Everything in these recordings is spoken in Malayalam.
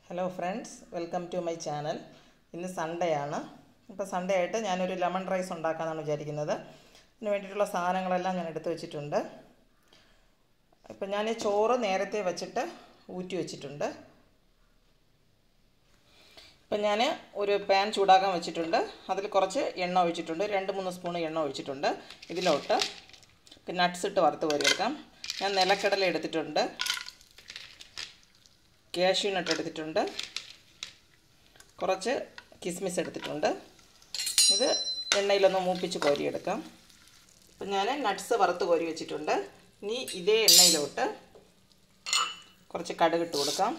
hello friends welcome to my channel ഇന്ന് സൺഡേ ആണ് ഇപ്പോൾ സൺഡേ ആയിട്ട് ഞാനൊരു ലെമൺ റൈസ് ഉണ്ടാക്കാമെന്നാണ് വിചാരിക്കുന്നത് അതിന് വേണ്ടിയിട്ടുള്ള സാധനങ്ങളെല്ലാം ഞാൻ എടുത്തു വെച്ചിട്ടുണ്ട് ഇപ്പം ഞാൻ ചോറ് നേരത്തെ വെച്ചിട്ട് ഊറ്റി വെച്ചിട്ടുണ്ട് ഇപ്പം ഞാൻ ഒരു പാൻ ചൂടാക്കാൻ വെച്ചിട്ടുണ്ട് അതിൽ കുറച്ച് എണ്ണ ഒഴിച്ചിട്ടുണ്ട് രണ്ട് മൂന്ന് സ്പൂൺ എണ്ണ ഒഴിച്ചിട്ടുണ്ട് ഇതിലോട്ട് നട്ട്സ് ഇട്ട് വറുത്ത് കോരിയെടുക്കാം ഞാൻ നിലക്കടല എടുത്തിട്ടുണ്ട് കാഷ്യൂ നട്ട് എടുത്തിട്ടുണ്ട് കുറച്ച് കിസ്മിസ് എടുത്തിട്ടുണ്ട് ഇത് എണ്ണയിലൊന്ന് മൂപ്പിച്ച് കോരിയെടുക്കാം അപ്പം ഞാൻ നട്ട്സ് വറുത്ത് കോരി വെച്ചിട്ടുണ്ട് ഇനി ഇതേ എണ്ണയിലോട്ട് കുറച്ച് കടുകിട്ട് കൊടുക്കാം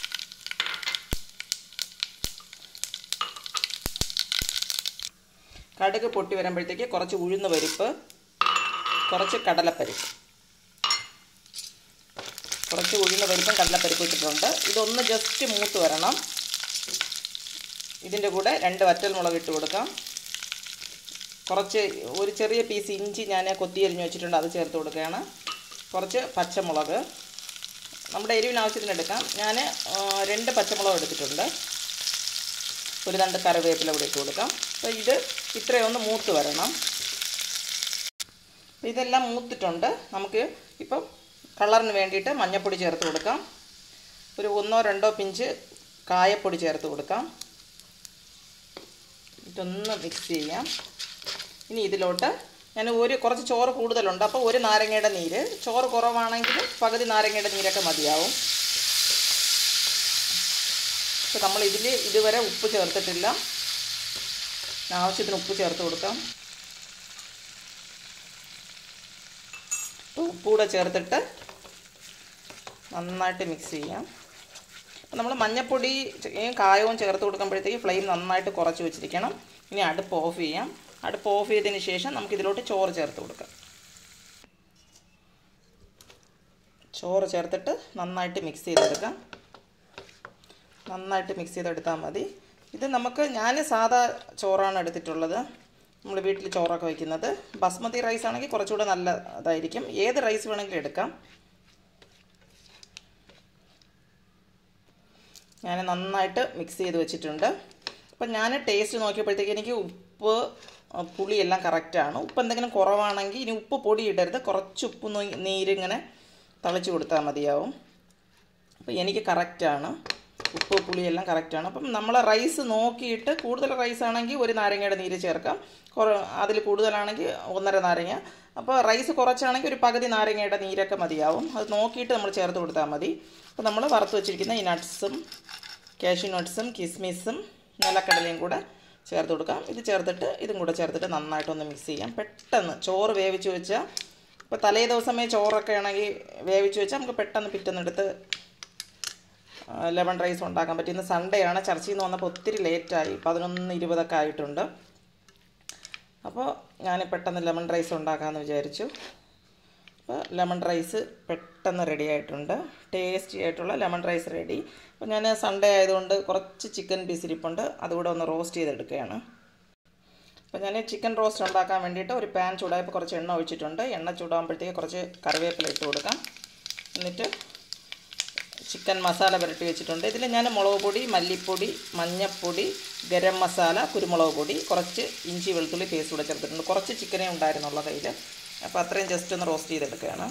കടുക് പൊട്ടി വരുമ്പോഴത്തേക്ക് കുറച്ച് ഉഴുന്ന് പരിപ്പ് കുറച്ച് കടലപ്പരിപ്പ് കുറച്ച് ഉഴുന്ന പരിപ്പും കടലപ്പരിപ്പ് ഇട്ടിട്ടുണ്ട് ഇതൊന്ന് ജസ്റ്റ് മൂത്ത് വരണം ഇതിൻ്റെ കൂടെ രണ്ട് വറ്റൽ മുളക് ഇട്ട് കൊടുക്കാം കുറച്ച് ഒരു ചെറിയ പീസ് ഇഞ്ചി ഞാൻ കൊത്തിയരിഞ്ഞ് വെച്ചിട്ടുണ്ട് അത് ചേർത്ത് കൊടുക്കുകയാണ് കുറച്ച് പച്ചമുളക് നമ്മുടെ എരിവിന് ആവശ്യത്തിന് എടുക്കാം ഞാൻ രണ്ട് പച്ചമുളക് എടുത്തിട്ടുണ്ട് ഒരു രണ്ട് കറിവേപ്പില കൂടി ഇട്ട് കൊടുക്കാം അപ്പോൾ ഇത് ഇത്രയൊന്ന് മൂത്ത് വരണം ഇതെല്ലാം മൂത്തിട്ടുണ്ട് നമുക്ക് ഇപ്പം കളറിന് വേണ്ടിയിട്ട് മഞ്ഞൾപ്പൊടി ചേർത്ത് കൊടുക്കാം ഒരു ഒന്നോ രണ്ടോ പിഞ്ച് കായപ്പൊടി ചേർത്ത് കൊടുക്കാം ഇതൊന്ന് മിക്സ് ചെയ്യാം ഇനി ഇതിലോട്ട് ഞാൻ ഒരു കുറച്ച് ചോറ് കൂടുതലുണ്ട് അപ്പോൾ ഒരു നാരങ്ങയുടെ നീര് ചോറ് കുറവാണെങ്കിൽ പകുതി നാരങ്ങയുടെ നീരൊക്കെ മതിയാവും അപ്പോൾ നമ്മൾ ഇതിൽ ഇതുവരെ ഉപ്പ് ചേർത്തിട്ടില്ല ആവശ്യത്തിന് ഉപ്പ് ചേർത്ത് കൊടുക്കാം ഉപ്പ് കൂടെ ചേർത്തിട്ട് നന്നായിട്ട് മിക്സ് ചെയ്യാം അപ്പോൾ നമ്മൾ മഞ്ഞൾപ്പൊടി കായവും ചേർത്ത് കൊടുക്കുമ്പോഴത്തേക്ക് ഫ്ലെയിം നന്നായിട്ട് കുറച്ച് വെച്ചിരിക്കണം ഇനി അടുപ്പ് ഓഫ് ചെയ്യാം അടുപ്പ് ഓഫ് ചെയ്തതിന് ശേഷം നമുക്ക് ഇതിലോട്ട് ചോറ് ചേർത്ത് കൊടുക്കാം ചോറ് ചേർത്തിട്ട് നന്നായിട്ട് മിക്സ് ചെയ്തെടുക്കാം നന്നായിട്ട് മിക്സ് ചെയ്തെടുത്താൽ മതി ഇത് നമുക്ക് ഞാൻ സാധാ ചോറാണ് എടുത്തിട്ടുള്ളത് നമ്മൾ വീട്ടിൽ ചോറൊക്കെ വയ്ക്കുന്നത് ബസ്മതി റൈസ് ആണെങ്കിൽ കുറച്ചുകൂടെ നല്ല ഇതായിരിക്കും ഏത് റൈസ് വേണമെങ്കിലും എടുക്കാം ഞാൻ നന്നായിട്ട് മിക്സ് ചെയ്ത് വെച്ചിട്ടുണ്ട് അപ്പം ഞാൻ ടേസ്റ്റ് നോക്കിയപ്പോഴത്തേക്ക് എനിക്ക് ഉപ്പ് പുളിയെല്ലാം കറക്റ്റാണ് ഉപ്പ് എന്തെങ്കിലും കുറവാണെങ്കിൽ ഇനി ഉപ്പ് പൊടി ഇടരുത് കുറച്ച് ഉപ്പ് നീരിങ്ങനെ തളിച്ച് കൊടുത്താൽ മതിയാവും അപ്പോൾ എനിക്ക് കറക്റ്റാണ് ഉപ്പ് പുളിയെല്ലാം കറക്റ്റാണ് അപ്പം നമ്മൾ റൈസ് നോക്കിയിട്ട് കൂടുതൽ റൈസ് ആണെങ്കിൽ ഒരു നാരങ്ങയുടെ നീര് ചേർക്കാം കുറ അതിൽ കൂടുതലാണെങ്കിൽ ഒന്നര നാരങ്ങ അപ്പോൾ റൈസ് കുറച്ചാണെങ്കിൽ ഒരു പകുതി നാരങ്ങയുടെ നീരൊക്കെ മതിയാവും അത് നോക്കിയിട്ട് നമ്മൾ ചേർത്ത് കൊടുത്താൽ മതി അപ്പോൾ നമ്മൾ വറുത്ത് വെച്ചിരിക്കുന്ന ഈ നട്ട്സും കാഷ്യൂ നട്ട്സും കിസ്മിസും നിലക്കടലയും കൂടെ ചേർത്ത് കൊടുക്കാം ഇത് ചേർത്തിട്ട് ഇതും കൂടെ ചേർത്തിട്ട് നന്നായിട്ടൊന്ന് മിക്സ് ചെയ്യാം പെട്ടെന്ന് ചോറ് വേവിച്ച് വെച്ചാൽ ഇപ്പോൾ തലേ ദിവസമേ ചോറൊക്കെ ആണെങ്കിൽ വേവിച്ച് വെച്ചാൽ നമുക്ക് പെട്ടെന്ന് പിറ്റെന്നെടുത്ത് ലെമൺ റൈസ് ഉണ്ടാക്കാൻ പറ്റും ഇന്ന് സൺഡേ ആണ് ചർച്ചയിൽ നിന്ന് വന്നപ്പോൾ ഒത്തിരി ലേറ്റായി പതിനൊന്ന് ഇരുപതൊക്കെ ആയിട്ടുണ്ട് അപ്പോൾ ഞാൻ പെട്ടെന്ന് ലെമൺ റൈസ് ഉണ്ടാക്കാമെന്ന് വിചാരിച്ചു അപ്പോൾ ലെമൺ റൈസ് പെട്ടെന്ന് റെഡി ആയിട്ടുണ്ട് ടേസ്റ്റി ആയിട്ടുള്ള ലെമൺ റൈസ് റെഡി അപ്പോൾ ഞാൻ സൺഡേ ആയതുകൊണ്ട് കുറച്ച് ചിക്കൻ പീസ് ഇരിപ്പുണ്ട് അതുകൂടെ ഒന്ന് റോസ്റ്റ് ചെയ്തെടുക്കുകയാണ് അപ്പോൾ ഞാൻ ചിക്കൻ റോസ്റ്റ് ഉണ്ടാക്കാൻ വേണ്ടിയിട്ട് ഒരു പാൻ ചൂടായപ്പോൾ കുറച്ച് എണ്ണ ഒഴിച്ചിട്ടുണ്ട് എണ്ണ ചൂടാകുമ്പോഴത്തേക്ക് കുറച്ച് കറിവേപ്പില ഇട്ട് കൊടുക്കാം എന്നിട്ട് ചിക്കൻ മസാല പുരട്ടി വെച്ചിട്ടുണ്ട് ഇതിൽ ഞാൻ മുളക് പൊടി മല്ലിപ്പൊടി മഞ്ഞൾപ്പൊടി ഗരം മസാല കുരുമുളക് പൊടി കുറച്ച് ഇഞ്ചി വെളുത്തുള്ളി പേസ്റ്റ് കൂടെ ചേർത്തിട്ടുണ്ട് കുറച്ച് ചിക്കനേ ഉണ്ടായിരുന്നുള്ള കയ്യിൽ അപ്പോൾ അത്രയും ജസ്റ്റ് ഒന്ന് റോസ്റ്റ് ചെയ്തെടുക്കുകയാണ്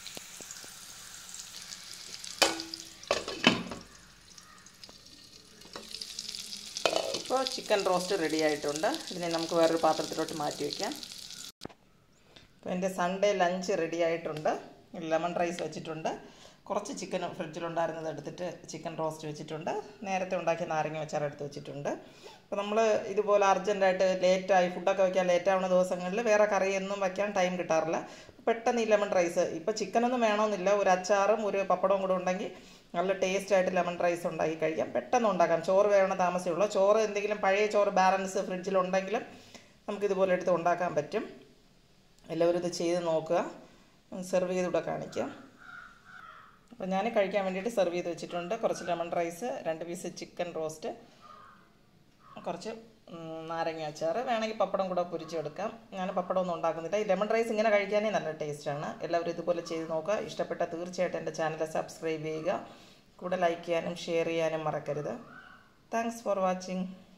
ഇപ്പോൾ ചിക്കൻ റോസ്റ്റ് റെഡി ആയിട്ടുണ്ട് ഇതിനെ നമുക്ക് വേറൊരു പാത്രത്തിലോട്ട് മാറ്റി വയ്ക്കാം അപ്പോൾ എൻ്റെ സൺഡേ ലഞ്ച് റെഡി ആയിട്ടുണ്ട് ലെമൺ റൈസ് വെച്ചിട്ടുണ്ട് കുറച്ച് ചിക്കൻ ഫ്രിഡ്ജിലുണ്ടായിരുന്നത് എടുത്തിട്ട് ചിക്കൻ റോസ്റ്റ് വെച്ചിട്ടുണ്ട് നേരത്തെ ഉണ്ടാക്കിയ നാരങ്ങ അച്ചാർ എടുത്ത് വെച്ചിട്ടുണ്ട് അപ്പോൾ നമ്മൾ ഇതുപോലെ അർജൻറ്റായിട്ട് ലേറ്റായി ഫുഡൊക്കെ വയ്ക്കാൻ ലേറ്റാവുന്ന ദിവസങ്ങളിൽ വേറെ കറിയൊന്നും വയ്ക്കാൻ ടൈം കിട്ടാറില്ല പെട്ടെന്ന് ഈ ലെമൺ റൈസ് ഇപ്പോൾ ചിക്കനൊന്നും വേണമെന്നില്ല ഒരു അച്ചാറും ഒരു പപ്പടവും കൂടെ ഉണ്ടെങ്കിൽ നല്ല ടേസ്റ്റ് ആയിട്ട് ലെമൺ റൈസ് ഉണ്ടാക്കി കഴിക്കാം പെട്ടെന്ന് ഉണ്ടാക്കാം ചോറ് വേണം താമസമുള്ളൂ ചോറ് എന്തെങ്കിലും പഴയ ചോറ് ബാലൻസ് ഫ്രിഡ്ജിലുണ്ടെങ്കിലും നമുക്കിതുപോലെ എടുത്ത് ഉണ്ടാക്കാൻ പറ്റും എല്ലാവരും ഇത് ചെയ്ത് നോക്കുക സെർവ് ചെയ്തുകൂടെ കാണിക്കാം അപ്പോൾ ഞാൻ കഴിക്കാൻ വേണ്ടിയിട്ട് സെർവ് ചെയ്ത് വെച്ചിട്ടുണ്ട് കുറച്ച് ലെമൺ റൈസ് രണ്ട് പീസ് ചിക്കൻ റോസ്റ്റ് കുറച്ച് നാരങ്ങ അച്ചാർ വേണമെങ്കിൽ പപ്പടം കൂടെ പൊരിച്ചെടുക്കാം ഞാൻ പപ്പടം ഒന്നും ഉണ്ടാക്കുന്നില്ല ഈ ലെമൺ റൈസ് ഇങ്ങനെ കഴിക്കാനേ നല്ല ടേസ്റ്റാണ് എല്ലാവരും ഇതുപോലെ ചെയ്ത് നോക്കുക ഇഷ്ടപ്പെട്ട തീർച്ചയായിട്ടും എൻ്റെ ചാനൽ സബ്സ്ക്രൈബ് ചെയ്യുക കൂടെ ലൈക്ക് ചെയ്യാനും ഷെയർ ചെയ്യാനും മറക്കരുത് താങ്ക്സ് ഫോർ വാച്ചിങ്